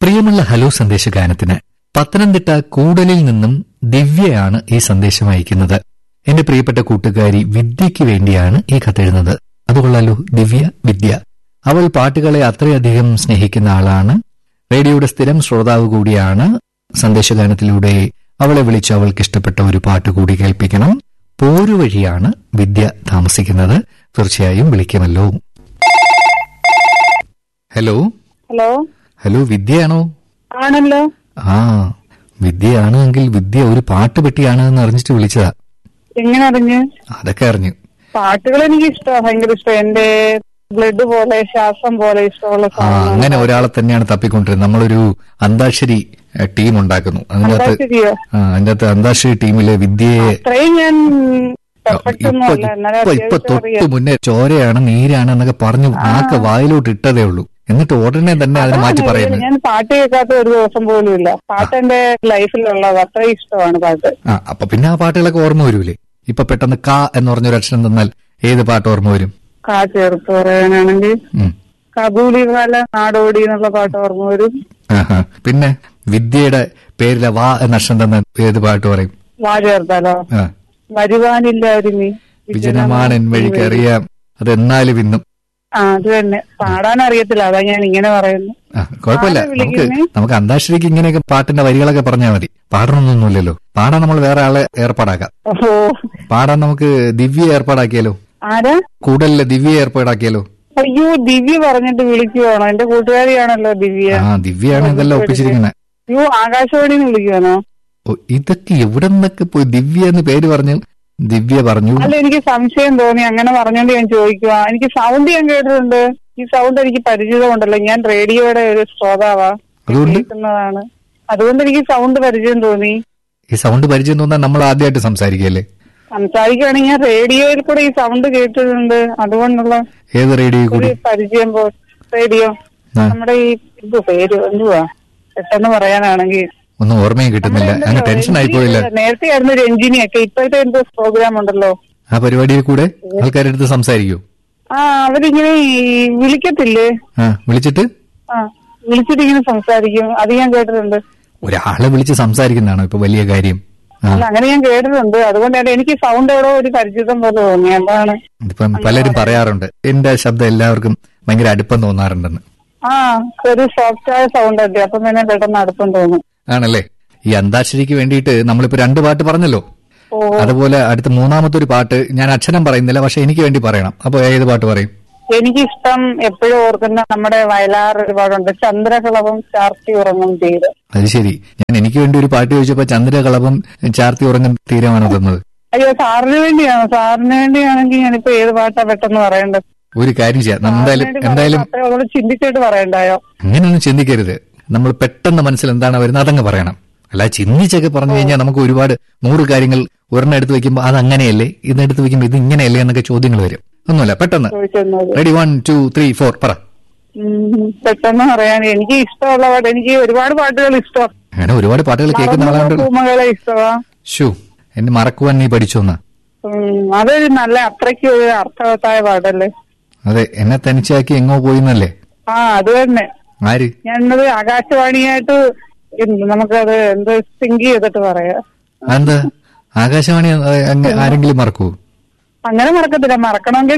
പ്രിയമുള്ള ഹലോ സന്ദേശ ഗാനത്തിന് പത്തനംതിട്ട കൂടലിൽ നിന്നും ദിവ്യയാണ് ഈ സന്ദേശം അയക്കുന്നത് എന്റെ പ്രിയപ്പെട്ട കൂട്ടുകാരി വിദ്യയ്ക്ക് വേണ്ടിയാണ് ഈ കത്തെഴുതുന്നത് അതുകൊള്ളാലോ ദിവ്യ വിദ്യ അവൾ പാട്ടുകളെ അത്രയധികം സ്നേഹിക്കുന്ന ആളാണ് റേഡിയോയുടെ സ്ഥിരം ശ്രോതാവ് കൂടിയാണ് സന്ദേശഗാനത്തിലൂടെ അവളെ വിളിച്ച് അവൾക്ക് ഇഷ്ടപ്പെട്ട ഒരു പാട്ട് കൂടി കേൾപ്പിക്കണം പോരുവഴിയാണ് വിദ്യ താമസിക്കുന്നത് തീർച്ചയായും വിളിക്കുമല്ലോ ഹലോ ഹലോ ഹലോ വിദ്യയാണോ ആണല്ലോ ആ വിദ്യയാണ് എങ്കിൽ വിദ്യ ഒരു പാട്ട് പെട്ടിയാണ് എന്ന് അറിഞ്ഞിട്ട് വിളിച്ചതാ എങ്ങനെ അറിഞ്ഞ് അതൊക്കെ അറിഞ്ഞു പാട്ടുകൾ എനിക്ക് ഇഷ്ടമാണ് ഭയങ്കര ഇഷ്ടം എന്റെ ബ്ലഡ് പോലെ ശ്വാസം പോലെ ഇഷ്ടമുള്ള ആ അങ്ങനെ ഒരാളെ തന്നെയാണ് തപ്പിക്കൊണ്ടിരുന്നത് നമ്മളൊരു അന്താക്ഷരി ഏഹ്, ടീം ഉണ്ടാക്കുന്നു അതിനകത്ത് ശരിയോ ആ അതിന്റെ അകത്ത് അന്താക്ഷരി ടീമിലെ വിദ്യയെ അത്രയും ഞാൻ പെർഫെക്റ്റ് ഒന്നും ഇപ്പൊ അല്ല എന്നാലും ഇപ്പൊ ഇപ്പൊ അത്യാവശ്യം തൊട്ട് അറിയാം മുന്നേ ചോരയാണ് നീരാണ് എന്നൊക്കെ പറഞ്ഞു നാക്ക് വായിലോട്ട് ഇട്ടതേ ഉള്ളൂ എന്നിട്ട് ഉടനെ തന്നെ അതിന് മാറ്റി അതാണ് പറയുന്നത് ഞാൻ പാട്ട് കേൾക്കാത്ത ഒരു ദിവസം പോലും ഇല്ല പാട്ട് എന്റെ ലൈഫിലുള്ളത് അത്രയും ഇഷ്ടമാണ് പാട്ട് ആ അപ്പൊ പിന്നെ ആ പാട്ടുകളൊക്കെ ഓർമ്മ വരൂലേ ഇപ്പൊ പെട്ടെന്ന് ക എന്ന് പറഞ്ഞൊരു അക്ഷരം തന്നാൽ ഏത് പാട്ട് ഓർമ്മ വരും കാ ചേർത്ത് പറയാനാണെങ്കിൽ ഉം. കബൂലി കാല നാടോടി എന്നുള്ള പാട്ട് ഓർമ്മ വരും ആഹാ. പിന്നെ വിദ്യയുടെ പേരിലെ വാ എന്ന അക്ഷരം തന്ന ഏത് പാട്ട് പറയും വാ ചേർത്താലോ ആ വരുവാനില്ല ഒരു നീ വിജനമാണൻ വഴിക്ക് അറിയാം അത് എന്നാലും ഇന്നും ആ അത് തന്നെ പാടാൻ അറിയത്തില്ല അതാ ഞാൻ ഇങ്ങനെ പറയുന്നു ആ, കുഴപ്പമില്ല ആരാ നമുക്ക് വിളിക്കുന്നേ? നമുക്ക് അന്താക്ഷരിക്ക് ഇങ്ങനെയൊക്കെ പാട്ടിന്റെ വരികളൊക്കെ പറഞ്ഞാൽ മതി പാടണമെന്നൊന്നുമില്ലല്ലോ പാടാൻ നമ്മൾ വേറെ ആളെ ഏർപ്പാടാക്കാം ഓഹോ പാടാൻ നമുക്ക് ദിവ്യ ഏർപ്പാടാക്കിയാലോ ആരാ കൂടുതലില് ദിവ്യ ഏർപ്പാടാക്കിയാലോ അയ്യോ ദിവ്യ പറഞ്ഞിട്ട് വിളിക്കുവാണോ എന്റെ കൂട്ടുകാരിയാണല്ലോ ദിവ്യ ആ ദിവ്യയാണ് ഇതെല്ലാം ഒപ്പിച്ചിരിക്കുന്നത് അയ്യോ ആകാശവാണിന്ന് വിളിക്കുവാണോ ഓ, ഇതൊക്കെ എവിടെ നിന്നൊക്കെ പോയി ദിവ്യ എന്ന് പേര് പറഞ്ഞു ദിവ്യ പറഞ്ഞു അല്ല എനിക്ക് സംശയം തോന്നി അങ്ങനെ പറഞ്ഞോണ്ട് ഞാൻ ചോദിക്കുക എനിക്ക് സൗണ്ട് ഞാൻ കേട്ടിട്ടുണ്ട് ഈ സൗണ്ട് എനിക്ക് പരിചിതമുണ്ടല്ലോ ഞാൻ റേഡിയോയുടെ ഒരു ശ്രോതാവാ അതുകൊണ്ട് കേൾക്കുന്നതാണ് അതുകൊണ്ട് എനിക്ക് സൗണ്ട് പരിചയം തോന്നി ഈ സൗണ്ട് പരിചയം തോന്നാൻ നമ്മൾ ആദ്യമായിട്ട് സംസാരിക്കല്ലേ സംസാരിക്കുകയാണെങ്കിൽ ഞാൻ റേഡിയോയിൽ കൂടെ ഈ സൗണ്ട് കേട്ടിട്ടുണ്ട് അതുകൊണ്ടുള്ള ഏത് റേഡിയോ ഒരു കൂടി പരിചയം പോ റേഡിയോ ആ, നമ്മുടെ ഈ ഇത് പേര് എന്തുവാ പെട്ടെന്ന് പറയാനാണെങ്കിൽ ഒന്നും ഓർമ്മയും കിട്ടുന്നില്ല അങ്ങ് ടെൻഷൻ ആയിപ്പോയില്ല നേരത്തെ ആയിരുന്നു രഞ്ജിനിയൊക്കെ ഇപ്പോഴത്തെ എന്തോ പ്രോഗ്രാം ഉണ്ടല്ലോ ആ പരിപാടിയിൽ കൂടെ ആൾക്കാരുടെ അടുത്ത് സംസാരിക്കൂ ആ അവരിങ്ങനെ ഈ വിളിക്കത്തില്ലേ ആ വിളിച്ചിട്ട് ആ വിളിച്ചിട്ട് ഇങ്ങനെ സംസാരിക്കും അത് ഞാൻ കേട്ടിട്ടുണ്ട് ഒരാളെ വിളിച്ച് സംസാരിക്കുന്നതാണോ ഇപ്പൊ വലിയ കാര്യം ആ അല്ല അങ്ങനെ ഞാൻ കേട്ടിട്ടുണ്ട് അതുകൊണ്ടാണ് എനിക്ക് സൗണ്ട് എവിടെ ഒരു പരിചിതം പോലെ തോന്നി അതാണ് ഇപ്പം പലരും പറയാറുണ്ട് എന്റെ ശബ്ദം എല്ലാവർക്കും ഭയങ്കര അടുപ്പം തോന്നാറുണ്ടെന്ന് ആ ഒരു സോഫ്റ്റ് ആയ സൗണ്ട് അല്ലേ അപ്പം പിന്നെ പെട്ടെന്ന് അടുപ്പം തോന്നും ആണല്ലേ ഈ അന്താക്ഷരിക്ക് വേണ്ടിയിട്ട് നമ്മളിപ്പോ രണ്ട് പാട്ട് പറഞ്ഞല്ലോ ഓ അതുപോലെ അടുത്ത മൂന്നാമത്തെ ഒരു പാട്ട് ഞാൻ അക്ഷരം പറയുന്നില്ല പക്ഷെ എനിക്ക് വേണ്ടി പറയണം അപ്പൊ ഏത് പാട്ട് പറയും എനിക്കിഷ്ടം എപ്പോഴും ഓർക്കുന്ന നമ്മുടെ വയലാർ ഒരുപാടുണ്ട് ചന്ദ്രകളവും ചാർത്തി ഉറങ്ങും തീരെ അത് ശരി ഞാൻ എനിക്ക് വേണ്ടി ഒരു പാട്ട് ചോദിച്ചപ്പോ ചന്ദ്രകളഭം ചാർത്തി ഉറങ്ങും തീരുമാനം തന്നത് അയ്യോ സാറിന് വേണ്ടിയാണോ സാറിന് വേണ്ടിയാണെങ്കിൽ ഞാനിപ്പോ ഏത് പാട്ടാ പെട്ടെന്ന് പറയേണ്ടത് ഒരു കാര്യം ചെയ്യാം എന്തായാലും സാറിന് വേണ്ടി എന്തായാലും പറയുമ്പോ അത്രേ ഉള്ളൂ, ചിന്തിച്ചിട്ട് പറയണ്ടായോ അങ്ങനെയൊന്നും ചിന്തിക്കരുത് നമ്മൾ പെട്ടെന്ന് മനസ്സിൽ എന്താണ് വരുന്നത് അതങ്ങ് പറയണം അല്ല ചിന്തിച്ചൊക്കെ പറഞ്ഞു കഴിഞ്ഞാൽ നമുക്ക് ഒരുപാട് നൂറ് കാര്യങ്ങൾ ഒരെണ്ണം എടുത്ത് വെക്കുമ്പോൾ അത് അങ്ങനെയല്ലേ ഇതെടുത്ത് വെക്കുമ്പോൾ ഇത് ഇങ്ങനെയല്ലേ എന്നൊക്കെ ചോദ്യങ്ങൾ വരും ഒന്നുമില്ല പെട്ടെന്ന് ചോദിച്ചത് ready one two three four പറ ഉം, പെട്ടെന്ന് പറയാൻ എനിക്ക് ഇഷ്ടമുള്ള പാട്ട് എനിക്ക് ഒരുപാട് പാട്ടുകൾ ഇഷ്ടം അങ്ങനെ ഒരുപാട് പാട്ടുകൾ കേൾക്കുന്ന ആളാണ്ട് പൂമകളെ ഇഷ്ടമാ ഷൂ എന്നെ മറക്കുവാൻ നീ പഠിച്ചോന്നാ ഉം, അതൊരു നല്ല അത്രയ്ക്ക് ഒരു അർത്ഥവത്തായ പാട്ടല്ലേ അതെ എന്നെ തനിച്ചാക്കി എങ്ങോ പോയിന്നല്ലേ ആ അത് തന്നെ ആര് ഞാനത് ആകാശവാണിയായിട്ട് എന്ത് നമുക്കത് എന്ത് സിങ്ക് ചെയ്തിട്ട് പറയാം അതെന്താ ആകാശവാണി അഹ് അങ്ങ് ആരെങ്കിലും മറക്കൂ അങ്ങനെ മറക്കത്തില്ല മറക്കണമെങ്കിൽ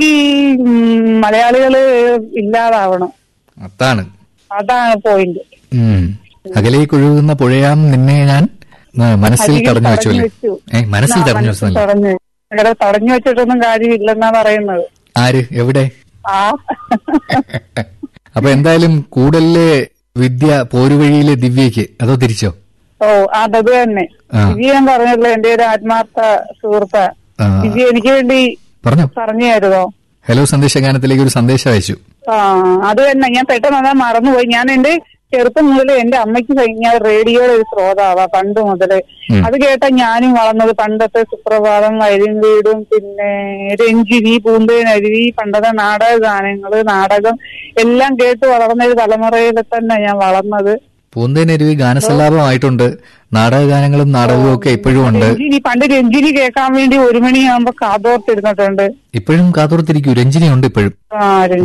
ഉം, മലയാളികള് ഇല്ലാതാവണം അതാണ് അതാണ് പോയിന്റ് ഉം അകലേക്ക് ഒഴുകുന്ന പുഴയാം നിന്നെ ഞാൻ ആ, മനസ്സിൽ അരികിൽ തടഞ്ഞു വെച്ചല്ലേ വെച്ചു. ഏ മനസ്സിൽ ആ, തടഞ്ഞു മനസ്സിൽ വെച്ചല്ലേ തടഞ്ഞു അങ്ങനെ തടഞ്ഞു വെച്ചിട്ടൊന്നും കാര്യമില്ലെന്നാ പറയുന്നത് ആര് എവിടെ ആ അപ്പൊ എന്തായാലും കൂടലിലെ വിദ്യ പോരുവഴിയിലെ ദിവ്യയ്ക്ക് അതോ തിരിച്ചോ ഓ അതത് തന്നെ ആ. ദിവ്യ ഞാൻ പറഞ്ഞല്ലോ എന്റെ ഒരു ആത്മാർത്ഥ സുഹൃത്ത ആ, ദിവ്യ എനിക്ക് വേണ്ടി പറഞ്ഞോ പറഞ്ഞു തരുതോ ഹലോ സന്ദേശഗാനത്തിലേക്ക് ഒരു സന്ദേശം അയച്ചു ആ അത് തന്നെ ഞാൻ പെട്ടെന്ന് അതാ മറന്നുപോയി ഞാൻ എന്റെ ചെറുപ്പം മുതൽ എന്റെ അമ്മയ്ക്ക് കഴിഞ്ഞ റേഡിയോയുടെ ഒരു ശ്രോതാവാ പണ്ട് മുതല് ഉം. അത് കേട്ട ഞാനും വളർന്നത് പണ്ടത്തെ സുപ്രഭാതം വരും വീടും പിന്നെ രഞ്ജിനി പൂന്തേനരുവി പണ്ടത്തെ നാടക ഗാനങ്ങള് നാടകം എല്ലാം കേട്ട് വളർന്ന ഒരു തലമുറയിൽ തന്നെ ഞാൻ വളർന്നത് പൂന്തേനരുവി ഗാനസല്ലാപമായിട്ടുണ്ട് നാടകഗാനങ്ങളും നാടകവും ഒക്കെ ഇപ്പോഴും ഉണ്ട് രഞ്ജിനി പണ്ട് രഞ്ജിനി കേൾക്കാൻ വേണ്ടി ഒരു മണിയാകുമ്പോ കാതോർത്തിരുന്നിട്ടുണ്ട് ഇപ്പോഴും കാതോർത്തിരിക്കൂ രഞ്ജിനി ഉണ്ട് ഇപ്പോഴും ആ രഞ്ജിനി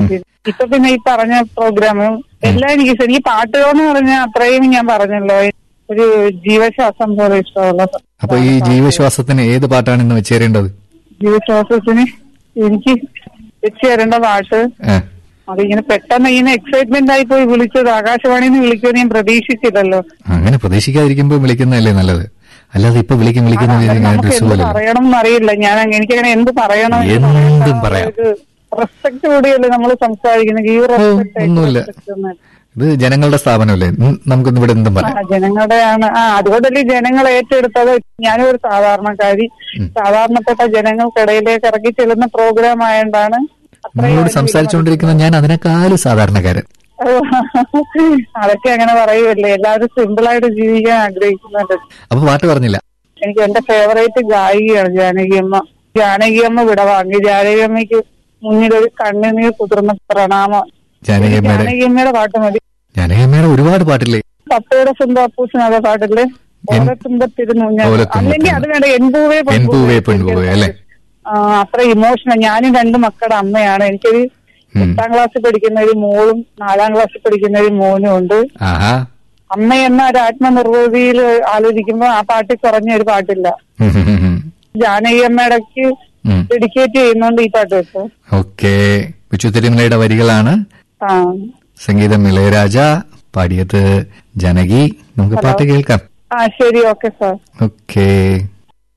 ഇപ്പൊ പിന്നെ ഈ പറഞ്ഞ പ്രോഗ്രാമും എല്ലാം എനിക്ക് ഇഷ്ടം. എനിക്ക് പാട്ടുകൾ എന്ന് പറഞ്ഞാൽ അത്രയും ഞാൻ പറഞ്ഞല്ലോ ഒരു ജീവശ്വാസം പോലെ ഇഷ്ടമുള്ള സ- അപ്പൊ ഈ ജീവശ്വാസത്തിന് ഏത് പാട്ടാണ് ഇന്ന് വെച്ചേരേണ്ടത് ജീവശ്വാസത്തിന് എനിക്ക് വെച്ച് തരേണ്ട പാട്ട് ഏ, അതിങ്ങനെ പെട്ടെന്ന് ഇങ്ങനെ എക്സൈറ്റ്മെന്റ് ആയി പോയി വിളിച്ചത് ആകാശവാണിയിൽ നിന്ന് വിളിക്കുമെന്ന് ഞാൻ പ്രതീക്ഷിച്ചില്ലല്ലോ അങ്ങനെ പ്രതീക്ഷിക്കാതിരിക്കുമ്പോൾ വിളിക്കുന്നതല്ലേ നല്ലത് അല്ലാതെ ഇപ്പൊ വിളിക്കും വിളിക്കുന്ന അങ്ങനെ ഞാൻ നമുക്ക് ഡ്രസ് എന്ത് പോലെ പറയണം എന്നറിയില്ല ഞാൻ അങ്ങ് എനിക്കങ്ങനെ എന്ത് പറയണം എന്ന് എന്തും പറയാൻ പറയാം. ഒരു റെസ്പെക്ട് കൂടിയല്ലേ നമ്മൾ സംസാരിക്കുന്നത് ഈ റെസ്പെക്ട് ഒന്നുമില്ല. ഇത് ജനങ്ങളുടെ സ്ഥാപനമല്ലേ ഉം, നമുക്കൊന്ന് ഇവിടെ എന്തും പറയാം ജനങ്ങളുടെയാണ് ആ അതുകൊണ്ടല്ലേ ജനങ്ങൾ ഏറ്റെടുത്തത് ഞാനും ഒരു സാധാരണക്കാരി സാധാരണപ്പെട്ട ജനങ്ങൾക്കിടയിലേക്ക് ഇറങ്ങി ചെല്ലുന്ന പ്രോഗ്രാം ആയതുകൊണ്ടാണ് അത്രയും നിങ്ങളോട് എനിക്ക് സംസാരിച്ചുകൊണ്ടിരിക്കുന്ന ഞാൻ അതിനേക്കാളും സാധാരണക്കാരൻ അതൊക്കെ അങ്ങനെ പറയുമല്ലേ എല്ലാവരും സിമ്പിൾ ആയിട്ട് ജീവിക്കാൻ ആഗ്രഹിക്കുന്നുണ്ട് അപ്പൊ പാട്ട് പറഞ്ഞില്ല എനിക്ക് എന്റെ ഫേവറേറ്റ് ഗായികയാണ് ജാനകിയമ്മ ജാനകിയമ്മ വിടവാങ്ങി ജാനകിയമ്മയ്ക്ക് മുന്നിൽ ഒരു കണ്ണുനീർ കുതിർന്ന പ്രണാമം ജാനകിയമ്മയുടെ ജാനകിയമ്മയുടെ പാട്ട് മതി ജാനകിയമ്മയുടെ ഒരുപാട് പാട്ടില്ലേ പപ്പയുടെ സുന്ദാപ്പൂസിന് അതെ പാട്ടില്ലേ ഓലത്തുമ്പത്തിരുന്നു ഓലത്തുമ്പത്ത് അല്ലെങ്കിൽ അത് വേണ്ട എൻപൂവേ എൻപൂവേ പെൺപൂവേ, അല്ലേ? ആ അത്ര ഇമോഷണൽ ഞാനും രണ്ട് മക്കളുടെ അമ്മയാണ് എനിക്കൊരു ഉം. എട്ടാം ക്ലാസ്സിൽ പഠിക്കുന്ന ഒരു മോളും നാലാം ക്ലാസ്സിൽ പഠിക്കുന്ന ഒരു മോനും ഉണ്ട് ആഹാ അമ്മ എന്ന ഒരു ആത്മനിർവൃതിയിൽ ആലോചിക്കുമ്പോ ആ പാട്ടിൽ കുറഞ്ഞ ഒരു പാട്ടില്ല ഉം, ഉം, ഉം, ഉം. ജാനകിയമ്മയുടെക്ക് ഉം. ഡെഡിക്കേറ്റ് ചെയ്യുന്നോണ്ട് ഈ പാട്ട് വെച്ചു ഓക്കെ വിച്ചു തിരുമലയുടെ വരികളാണ് ആ സംഗീതം ഇളയരാജ പാടിയത് ജനകി നമുക്ക് പാട്ട് കേൾക്കാം ആ ശരി ഓക്കെ സാർ ഓക്കെ